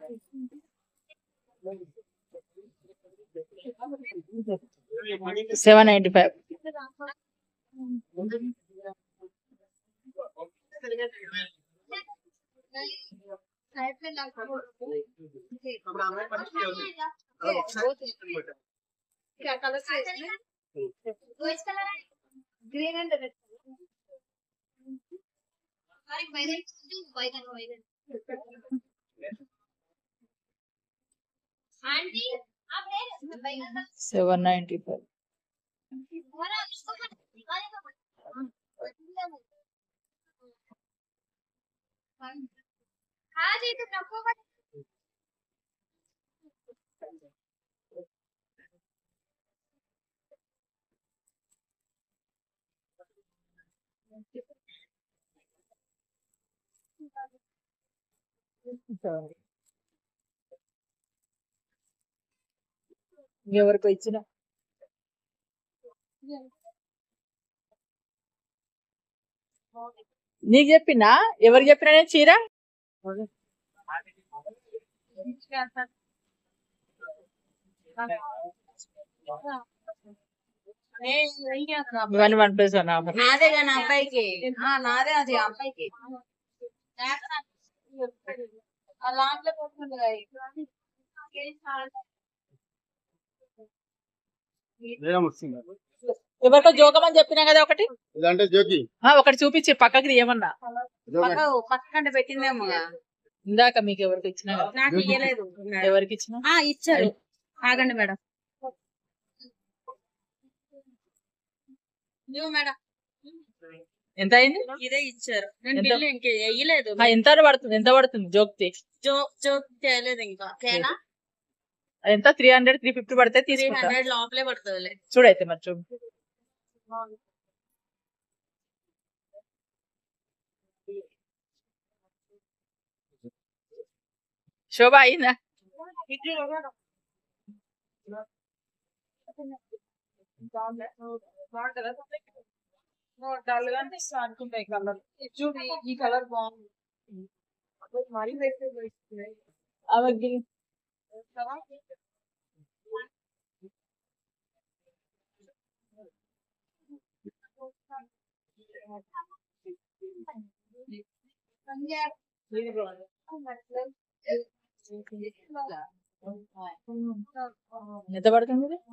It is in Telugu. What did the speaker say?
Seven ninety five green and red aunty seven ninety five हाँ जी तुम रखो मत ఎవరికో ఇచ్చిన నీకు చెప్పినా ఎవరు చెప్పినా నేను చీర one one plus one offer నాదే కానీ అబ్బాయికి ఆ, నాదే అది అబ్బాయికి ఆ లాంగ్ లో పోతుంది ఎవరికో జోకమని చెప్పినా కదా ఒకటి ఇదంటే జోకి ఆ, ఒకటి చూపించి పక్కకి తీయమన్నా పక్క పక్కన పెట్టిందేమో ఇందాక మీకు ఎవరికి ఇచ్చినా కదా నాకు ఇయ్యలేదు ఎవరికి ఇచ్చినా ఆ ఇచ్చారు ఆగండి మేడం ఇదిగో మేడం ఎంత అయింది ఇదే ఇచ్చారు నేను ఎంత? బిల్లు ఇంక వేయలేదు ఆ, ఎంత పడుతుంది ఎంత పడుతుంది జోక్తి జో జోక్ చేయలేదు ఇంకా ఓకేనా ఎంత త్రీ హండ్రెడ్ త్రీ ఫిఫ్టీ పడితే త్రీ తీసుకుంటా హండ్రెడ్ లోపలే పడుతుందిలే చూడైతే మరి చూడు శోభ అయిందా డల్ గా అనిపిస్తా అనుకుంటాయి కలర్ చూడు ఈ- ఈ కలర్ బాగుంది మరీ వేస్తే వేస్తున్నాయి ఆమెకి ఎంత పడుతుంది ఇది?